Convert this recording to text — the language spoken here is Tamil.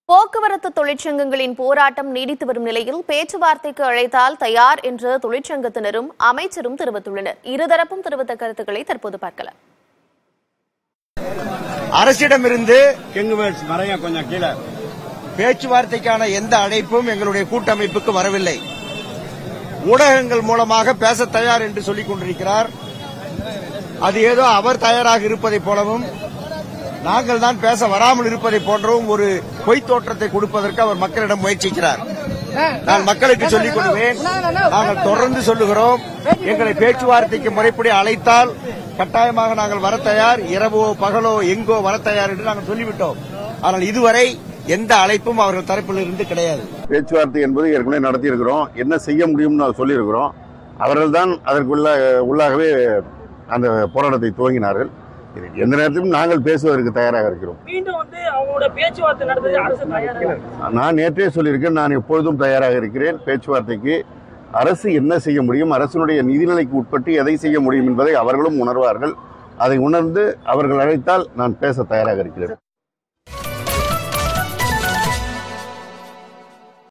போக்குவரத்து தொழிற்சங்கங்களின் போராட்டம் நீடித்து வரும் நிலையில் பேச்சுவார்த்தைக்கு அழைத்தால் தயார் என்று தொழிற்சங்கத்தினரும் அமைச்சரும் தெரிவித்துள்ளனர் இருதரப்பும் தெரிவித்த கருத்துக்களை தற்போது பார்க்கலாம் அரசிடமிருந்து எங்க மறைய கொஞ்சம் கீழே பேச்சுவார்த்தைக்கான எந்த அழைப்பும் எங்களுடைய கூட்டமைப்புக்கு வரவில்லை ஊடகங்கள் மூலமாக பேச தயார் என்று சொல்லிக் கொண்டிருக்கிறார் அது ஏதோ அவர் தயாராக இருப்பதைப் போலவும் நாங்கள் தான் பேச வராமல் இருப்பதை போன்றவும் ஒரு பொய்த் தோற்றத்தை கொடுப்பதற்கு அவர் மக்களிடம் முயற்சிக்கிறார் நான் மக்களுக்கு சொல்லிக் கொள்வேன் நாங்கள் தொடர்ந்து சொல்லுகிறோம் எங்களை பேச்சுவார்த்தைக்கு முறைப்படி அழைத்தால் கட்டாயமாக நாங்கள் வர தயார் இரவோ பகலோ எங்கோ வர தயார் என்று நாங்கள் சொல்லிவிட்டோம் ஆனால் இதுவரை எந்த அழைப்பும் அவர்கள் தரப்பில் இருந்து கிடையாது பேச்சுவார்த்தை என்பது ஏற்கனவே நடத்தியிருக்கிறோம் என்ன செய்ய முடியும்னு சொல்லியிருக்கிறோம் அவர்கள் தான் அதற்குள்ள உள்ளாகவே அந்த போராட்டத்தை துவங்கினார்கள் இது எந்த நேரத்திலும் நாங்கள் பேசுவதற்கு தயாராக இருக்கிறோம் மீண்டும் வந்து அவங்களோட பேச்சுவார்த்தை நடந்தது அரசு தயாராக நான் நேற்றே சொல்லியிருக்கேன் நான் எப்பொழுதும் தயாராக இருக்கிறேன் பேச்சுவார்த்தைக்கு அரசு என்ன செய்ய முடியும் அரசினுடைய நிதிநிலைக்கு உட்பட்டு எதை செய்ய முடியும் என்பதை அவர்களும் உணர்வார்கள் அதை உணர்ந்து அவர்கள் அழைத்தால் நான் பேச தயாராக இருக்கிறேன்